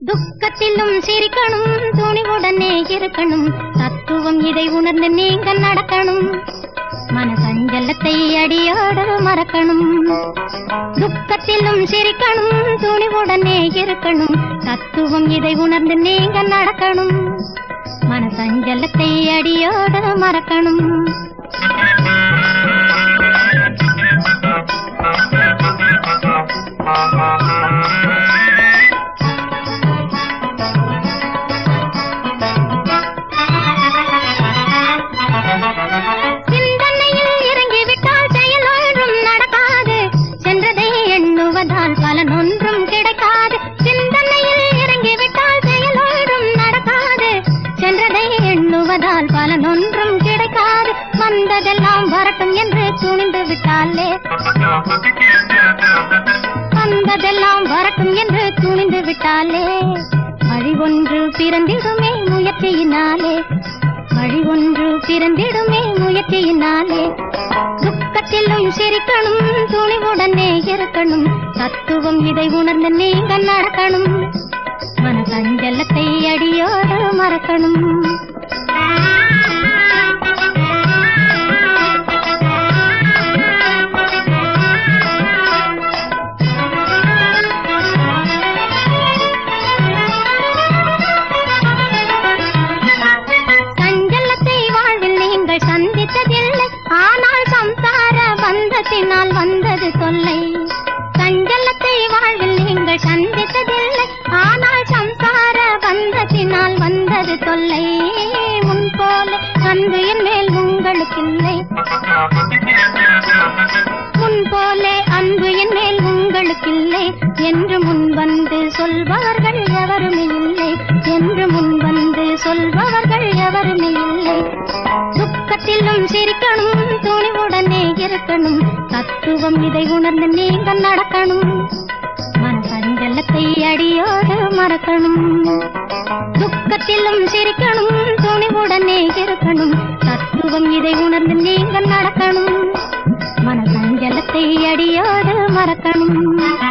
துக்கத்திலும் சிரிக்கணும் துணிவுடனே இருக்கணும் தத்துவம் இதை உணர்ந்து நீங்க நடக்கணும் மனசஞ்சலத்தை அடியோடு மறக்கணும் துக்கத்திலும் சிரிக்கணும் துணிவுடனே இருக்கணும் தத்துவம் இதை உணர்ந்து நீங்க நடக்கணும் மனசஞ்சலத்தை அடியோடு மறக்கணும் சிந்தனையில் இறங்கிவிட்டால் செயல் ஒன்றும் நடக்காது சென்றதை எண்ணுவதால் பலன் ஒன்றும் கிடைக்காது சிந்தனையில் இறங்கிவிட்டால் செயல் ஒன்றும் நடக்காது சென்றதை எண்ணுவதால் பலன் ஒன்றும் கிடைக்காது வந்ததெல்லாம் வரட்டும் என்று துணிந்து விட்டாலே வந்ததெல்லாம் வரட்டும் என்று துணிந்து விட்டாலே வழி ஒன்று பிறந்திடுமே முயற்சியினாலே வழி ஒன்று பிறந்திடுமே முயற்சியினாலே துக்கத்திலும் சிரிக்கணும் துணிவுடனே இருக்கணும் தத்துவம் இதை உணர்ந்து நீங்க நடக்கணும் மனசஞ்சலத்தை அடியோடு மறக்கணும் சஞ்சலத்தை வாழ்வில் நீங்கள் சந்தித்ததில்லை ஆனால் சம்சார பந்தத்தினால் வந்தது தொல்லை சஞ்சலத்தை வாழ்வில் நீங்கள் சந்தித்ததில்லை ஆனால் சம்சார பந்தத்தினால் வந்தது தொல்லை முன் போல அன்பு என் மேல் உங்களுக்கில்லை முன் போலே அன்பு என் மேல் உங்களுக்கில்லை என்று முன் வந்து சொல்பவர்கள் எவருமே இல்லை என்று முன் வந்து சொல்பவர்கள் எவருமே இல்லை துக்கத்திலும் சிரிக்கணும் துணிவுடனே இருக்கணும் தத்துவம் இதை உணர்ந்து நீங்க நடக்கணும் மனசஞ்சலத்தை அடியோடு மறக்கணும் துக்கத்திலும் சிரிக்கணும் துணிவுடனே இருக்கணும் தத்துவம் இதை உணர்ந்து நீங்க நடக்கணும் மனசஞ்சலத்தை அடியோடு மறக்கணும்